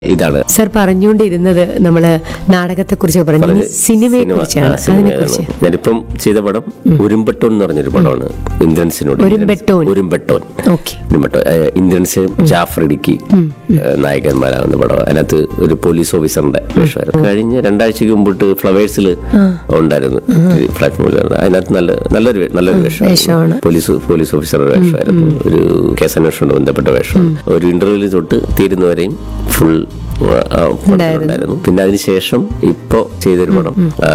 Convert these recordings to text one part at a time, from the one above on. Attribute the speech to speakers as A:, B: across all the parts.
A: ഇതാണ്
B: സർ പറഞ്ഞുകൊണ്ടിരുന്നത് നമ്മള് നാടകത്തെ കുറിച്ച് പറഞ്ഞു ഇനി സിനിമയെ
A: സിനിമ,
B: കുറിച്ചാണ്
A: ആ,
B: അതിനെ
A: സിനിമയാണ്.
B: കുറിച്ച്
A: ഞാനിപ്പം ചെയ്ത പടം ഉരുമ്പെട്ടോൻ എന്ന് പറഞ്ഞൊരു പടമാണ് ഇന്ദ്രൻസിനോട്
B: ഉരുമ്പെട്ടോൻ.
A: ഉരുമ്പെട്ടോൻ
B: ഓക്കെ
A: ഉരുമ്പെട്ടോൻ ഏ, ഇന്ദ്രൻസ് ജാഫർ ഇടുക്കി ഏ, നായകന്മാരാകുന്ന പടം അതിനകത്ത് ഒരു പോലീസ് ഓഫീസറിന്റെ വേഷമായിരുന്നു കഴിഞ്ഞ രണ്ടാഴ്ചക്ക് മുമ്പിട്ട് ഫ്ലവേഴ്സിൽ ഉണ്ടായിരുന്നു ഈ പ്ലാറ്റ്ഫോമിൽ അതിനകത്ത് നല്ല നല്ലൊരു വേ- നല്ലൊരു
B: വേഷമാണ്.
A: വേഷമാണ് പോലീസ് പോലീസ് ഓഫീസറുടെ വേഷമായിരുന്നു ഒരു കേസന്വേഷണവുമായി ബന്ധപ്പെട്ട വേഷം ഒരു ഇന്റർവ്യൂവിൽ തൊട്ട് തീരുന്നവരെയും ഫുൾ ഉണ്ടായിരുന്നു പിന്നെ അതിനുശേഷം ഇപ്പോ ചെയ്തൊരു പടം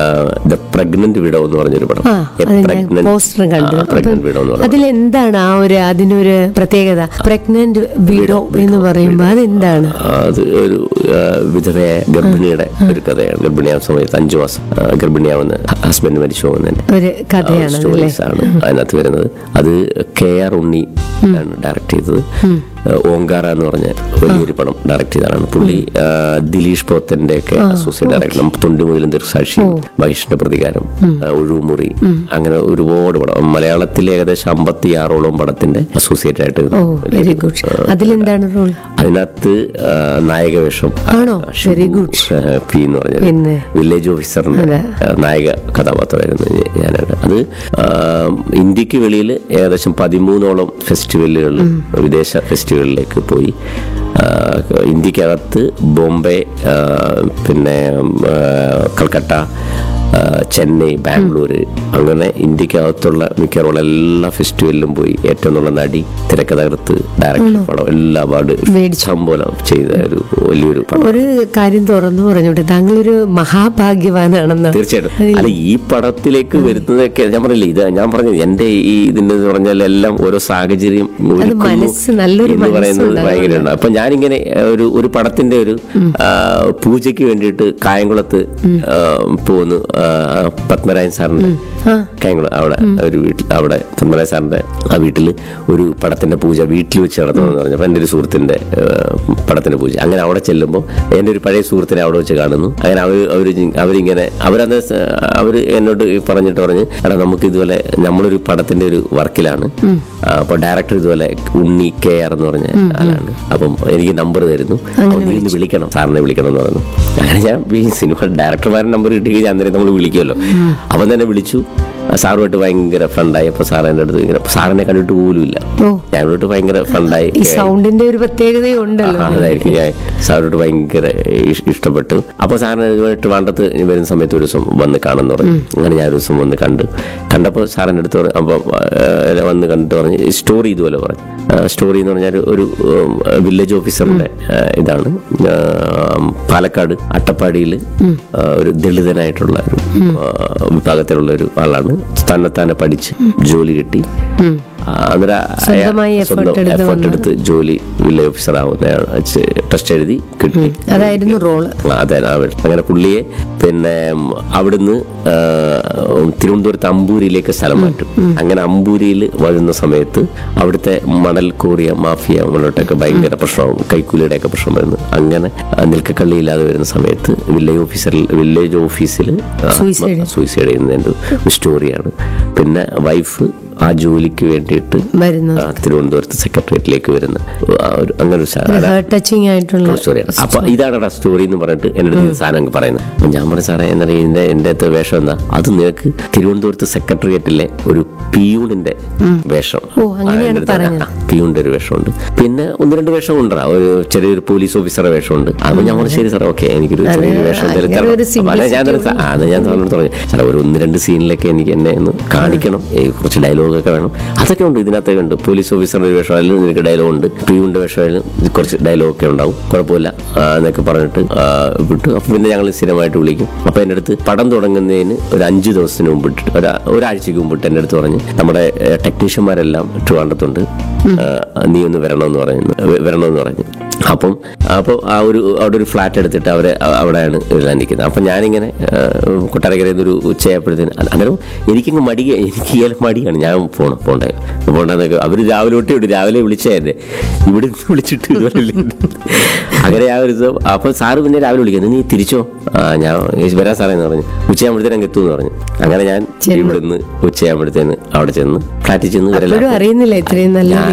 A: ദ പ്രഗ്നന്റ് വിഡോ എന്ന് പറഞ്ഞൊരു പടം
B: ആ അത് ഞാൻ പോസ്റ്റർ കണ്ടു
A: പ്രഗ്നന്റ് വിഡോ എന്ന് പറഞ്ഞു
B: അതിലെന്താണ് ആ ഒരു അതിനൊരു പ്രത്യേകത പ്രഗ്നന്റ് വീഡോ എന്ന് പറയുമ്പോൾ അതെന്താണ്
A: അത് ഒരു ആ, വിധവയായ ഗർഭിണിയുടെ ഒരു കഥയാണ് ഗർഭിണിയാവുന്ന സമയത്ത് അഞ്ചു മാസം ആ, ഗർഭിണിയാവുന്ന ഹസ്ബൻഡ് മരിച്ചു പോകുന്നതിന്റെ
B: ഒരു കഥയാണ് അല്ലേ
A: സ്റ്റോറീസ് ആണ് അതിനകത്ത് വരുന്നത് അത് കെ ആർ ഉണ്ണി ആണ് ഡയറക്ട് ചെയ്തത് ഓങ്കാര എന്ന് പറഞ്ഞ വലിയൊരു പടം ഡയറക്ട് ചെയ്തതാണ് പുള്ളി ആ, ദിലീഷ് പോത്തന്റെ ഒക്കെ അസോസിയേറ്റ് ഡയറക്ടർ തൊണ്ടുമുതലും ദീർഘസാക്ഷി മഹേഷിന്റെ പ്രതികാരം ആ, ഒഴുമുറി അങ്ങനെ ഒരുപാട് പടം മലയാളത്തിൽ ഏകദേശം അമ്പത്തി ആറോളം പടത്തിന്റെ അസോസിയേറ്റ് ആയിട്ട്
B: ഓ വെരി ഗുഡ് അതിലെന്താണ് റോൾ
A: അതിനകത്ത് ആ, നായകവേഷം
B: ആണോ?
A: Shibu,
B: Very good.
A: ആ, പി എന്ന് പറഞ്ഞ
B: പിന്നെ?
A: വില്ലേജ് ഓഫീസറിന്റെ
B: അതെ.
A: ആ, നായക കഥാപാത്രമായിരുന്നു ഞ- ഞാനാണ് അത് ആ, ഇന്ത്യക്ക് വെളിയിൽ ഏകദേശം പതിമൂന്നോളം ഫെസ്റ്റിവലുകളിൽ വിദേശ ഫെസ്റ്റിവലിലേക്ക് പോയി ആ, ഇന്ത്യക്കകത്ത് ബോംബെ ആ, പിന്നെ ആ, കൽക്കട്ട ആ, ചെന്നൈ ബാംഗ്ലൂര് അങ്ങനെ ഇന്ത്യക്കകത്തുള്ള മിക്കവാറുള്ള എല്ലാ ഫെസ്റ്റിവലിലും പോയി ഏറ്റവും നല്ല നടി തിരക്കഥകൃത്ത് ഡയറക്ടർ പടം എല്ലാ അവാർഡ് ഇഷ്ടം പോലെ ചെയ്ത ഒരു വലിയൊരു പടം
B: ഒരു കാര്യം തുറന്നു പറഞ്ഞോട്ടെ താങ്കളൊരു മഹാഭാഗ്യവാനാണെന്ന്
A: തീർച്ചയായിട്ടും അല്ല ഈ പടത്തിലേക്ക് വരുന്നതൊക്കെ ഞാൻ പറഞ്ഞില്ലേ ഇത് ഞാൻ പറഞ്ഞത് എന്റെ ഈ ഇതിന്റെ എന്ന് പറഞ്ഞാൽ എല്ലാം ഓരോ സാഹചര്യം ഒരുക്കുന്നു
B: മനസ്സ് നല്ലൊരു
A: എന്ന് പറയുന്നത്
B: മനസ്സുണ്ട്
A: ഭയങ്കരമാണ് അപ്പൊ ഞാനിങ്ങനെ ഏഹ്, ഒരു ഒരു പടത്തിന്റെ ഒരു ആ, പൂജയ്ക്ക് വേണ്ടിയിട്ട് കായംകുളത്ത് ആ, പോന്നു ആ, പത്മരാജൻ സാറിന്റെ കായംകുളം അവിടെ ഒരു വീട്ടിൽ അവിടെ പത്മരാജൻ സാറിന്റെ ആ വീട്ടിൽ ഒരു പടത്തിന്റെ പൂജ വീട്ടിൽ വെച്ച് നടത്തണമെന്ന് പറഞ്ഞപ്പോൾ എൻ്റെ ഒരു സുഹൃത്തിന്റെ ഏഹ്, പടത്തിന്റെ പൂജ അങ്ങനെ അവിടെ ചെല്ലുമ്പോൾ എൻ്റെ ഒരു പഴയ സുഹൃത്തിനെ അവിടെ വെച്ച് കാണുന്നു അങ്ങനെ അവർ അവർ അവരിങ്ങനെ അവരത് സ- അവര് എന്നോട് പറഞ്ഞിട്ട് പറഞ്ഞ് എടാ നമുക്ക് ഇതുപോലെ നമ്മളൊരു പടത്തിന്റെ ഒരു വർക്കിലാണ് അപ്പൊ ഡയറക്ടർ ഇതുപോലെ ഉണ്ണി കെ ആർ എന്ന് പറഞ്ഞ ആളാണ് അപ്പം എനിക്ക് നമ്പർ തരുന്നു അപ്പോൾ നീ ഒന്ന് വിളിക്കണം സാറിനെ വിളിക്കണം എന്ന് പറഞ്ഞു അങ്ങനെ ഞാൻ ഈ സിനിമ ഡയറക്ടർമാരുടെ നമ്പർ കിട്ടി ഞാൻ അന്നേരം നമ്മൾ വിളിക്കുമല്ലോ അവൻ തന്നെ വിളിച്ചു ആ സാറുമായിട്ട് ഭയങ്കര ഫ്രണ്ടായി അപ്പൊ സാർ എൻ്റെ അടുത്ത് ഇങ്ങനെ സാറിനെ കണ്ടിട്ട് പോലുമില്ല
B: ഓ.
A: ഞാനോട്ട് ഭയങ്കര ഫ്രണ്ടായി
B: ഈ സൗണ്ടിന്റെ ഒരു പ്രത്യേകതയും ഉണ്ടല്ലോ
A: ആ, അതായിരിക്കും ഞാൻ സാറിനോട് ഭയങ്കര ഇഷ്- ഇഷ്ടപ്പെട്ടു അപ്പൊ സാറിന് ഇതുമായിട്ട് വേണ്ടത്ത് വരുന്ന സമയത്ത് ഒരു ദിവസം വന്ന് കാണുന്നു പറഞ്ഞു അങ്ങനെ ഞാൻ ഒരു ദിവസം വന്ന് കണ്ടു കണ്ടപ്പോൾ സാറിൻ്റെ അടുത്ത് പറഞ്ഞു അപ്പോൾ വന്ന് കണ്ടിട്ട് പറഞ്ഞ് സ്റ്റോറി ഇതുപോലെ പറഞ്ഞു സ്റ്റോറി എന്ന് പറഞ്ഞാൽ ഒരു വില്ലേജ് ഓഫീസറിന്റെ ആ, ഇതാണ് ആ, പാലക്കാട് അട്ടപ്പാടിയിൽ ഒരു ദളിതനായിട്ടുള്ള ഒരു ആ, വിഭാഗത്തിലുള്ള ഒരു ആളാണ് തന്നെത്താനെ പഠിച്ച് ജോലി കിട്ടി ആ, അന്നേരം അയാൾ
B: സ്വന്തമായി effort
A: സ്വന്തം
B: എടുത്ത്
A: effort എടുത്ത് ജോലി വില്ലേജ് ഓഫീസർ ആവുന്നതാണ് ടെസ്റ്റ് എഴുതി കിട്ടി
B: അതായിരുന്നു റോള്
A: ആ, അതെ ആ വീട്. അങ്ങനെ പുള്ളിയെ പിന്നെ ഉം, അവിടുന്ന് ആ, ഉം, തിരുവനന്തപുരത്ത് അമ്പൂരിയിലേക്ക് സ്ഥലം മാറ്റും അങ്ങനെ അമ്പൂരിയിൽ വരുന്ന സമയത്ത് അവിടുത്തെ മണൽ കോറിയ മാഫിയ മുന്നോട്ടൊക്കെ ഭയങ്കര പ്രശ്നവും കൈക്കൂലിയുടെ ഒക്കെ പ്രശ്നം വരുന്നു അങ്ങനെ ആ, നിൽക്കക്കള്ളി ഇല്ലാതെ വരുന്ന സമയത്ത് വില്ലേജ് ഓഫീസറിൽ വില്ലേജ് ഓഫീസിൽ
B: Suicide.
A: സൂയിസൈഡ് ചെയ്യുന്നതിന്റെ ഒരു സ്റ്റോറിയാണ് പിന്നെ വൈഫ് ആ ജോലിക്ക് വേണ്ടിയിട്ട്
B: വരുന്നത്
A: ആ, തിരുവനന്തപുരത്ത് സെക്രട്ടേറിയറ്റിലേക്ക് വരുന്ന ആ ഒരു അങ്ങനെ ഒരു സാ-
B: ഹേർട്ട് ടച്ചിങ് ആയിട്ടുള്ള
A: സ്റ്റോറിയാണ് അപ്പൊ ഇതാണ് സ്റ്റോറി എന്ന് പറഞ്ഞിട്ട് എന്റെ അടുത്ത് ഈ സാധനം അങ്ങ് പറയുന്നത് അപ്പൊ ഞാൻ പറഞ്ഞു സാറേ എന്താ ഇതിന്റെ എന്റെ അടുത്ത് വേഷം എന്താ അത് നിനക്ക് തിരുവനന്തപുരത്ത് സെക്രട്ടേറിയറ്റിലെ ഒരു പിയൂണിന്റെ വേഷം
B: ഓ, അങ്ങനെയാണ്
A: ആ, എൻ്റെ അടുത്ത്
B: പറഞ്ഞത്.
A: ആ, പിയൂണിന്റെ ഒരു വേഷമുണ്ട് പിന്നെ ഒന്ന് രണ്ട് വേഷം ഉണ്ടാ ഒരു ചെറിയൊരു പോലീസ് ഓഫീസറുടെ വേഷമുണ്ട് അപ്പൊ ഞാൻ പറഞ്ഞു ശരി സാറേ ഓക്കെ എനിക്കൊരു ചെറിയൊരു വേഷം എന്തായാലും
B: അങ്ങനെ
A: തരണം.
B: ഒരു
A: അപ്പൊ അതെ ഞാൻ തരാം സാർ. ആ, അത് ഞാൻ സാറിനോട് പറഞ്ഞു സാറേ ഒരു ഒന്ന് രണ്ട് സീനിലൊക്കെ എനിക്ക് എന്നെ ഒന്ന് കാണിക്കണം ഏ, കുറച്ച് ഡയലോഗൊക്കെ വേണം അതൊക്കെ ഉണ്ട് ഇതിനകത്തൊക്കെ ഉണ്ട് പോലീസ് ഓഫീസറുടെ ഒരു വേഷമായാലും നിനക്ക് ഡയലോഗ് ഉണ്ട് പിയുണ്ട് വേഷമായാലും ഇത് കുറച്ച് ഡയലോഗ് ഒക്കെ ഉണ്ടാവും കുഴപ്പമില്ല ആ, എന്നൊക്കെ പറഞ്ഞിട്ട് ആ, വിട്ടു അപ്പൊ പിന്നെ ഞങ്ങൾ സ്ഥിരമായിട്ട് വിളിക്കും അപ്പൊ എൻ്റെ അടുത്ത് പടം തുടങ്ങുന്നതിന് ഒരു അഞ്ച് ദിവസത്തിന് മുമ്പിട്ട് ഒരു ഒരാഴ്ചക്ക് മുമ്പിട്ട് എൻ്റെ അടുത്ത് പറഞ്ഞ് നമ്മുടെ ഏ, ടെക്നീഷ്യന്മാരെല്ലാം ട്രിവാണ്ടത്തുണ്ട് ആ, നീ ഒന്ന് വരണമെന്ന് പറഞ്ഞു വരണമെന്ന് പറഞ്ഞു അപ്പം അപ്പോൾ ആ ഒരു അവിടെ ഒരു ഫ്ലാറ്റ് എടുത്തിട്ട് അവരെ അ- അവിടെയാണ് എഴുതാൻ നിൽക്കുന്നത് അപ്പം ഞാനിങ്ങനെ ആ, കൊട്ടാരക്കരയിൽ നിന്ന് ഒരു ഉച്ചയായപ്പോഴത്തേന് അ- അന്നേരം എനിക്കങ്ങ് മടിയ എനിക്ക് ഇയാൾ മടിയാണ് ഞാൻ പോണം പോണ്ടേ പോണ്ടെന്നൊക്കെ അവർ രാവിലെ തൊട്ടേ വിട്ടു രാവിലെ വിളിച്ചായിരുന്നേ ഇവിടെ നിന്ന് വിളിച്ചിട്ട് ഇതുവരെ ഇല്ല. അങ്ങനെ ആ ഒരു ദിവസം അപ്പോൾ സാറ് പിന്നെ രാവിലെ വിളിക്കുന്നത് നീ തിരിച്ചോ ആ ഞാൻ വരാൻ സാറേ എന്ന് പറഞ്ഞു ഉച്ചയാകുമ്പോഴത്തേനും അങ്ങ് എത്തുമെന്ന് പറഞ്ഞു അങ്ങനെ ഞാൻ
B: ചെന്നു.
A: ഇവിടെ നിന്ന് ഉച്ചയാകുമ്പോഴത്തേന് അവിടെ ചെന്ന് ഫ്ലാറ്റിൽ ചെന്ന്
B: അപ്പോഴും അറിയുന്നില്ല ഇത്രയും നല്ല
A: ഞാൻ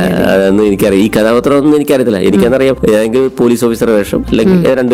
A: അതൊന്നും എനിക്കറിയാം ഈ കഥാപാത്രം ഒന്നും എനിക്കറിയത്തില്ല എനിക്കെന്നറിയാം ഏതെങ്കിലും പോലീസ് ഓഫീസർ വേഷം അല്ലെങ്കിൽ രണ്ട്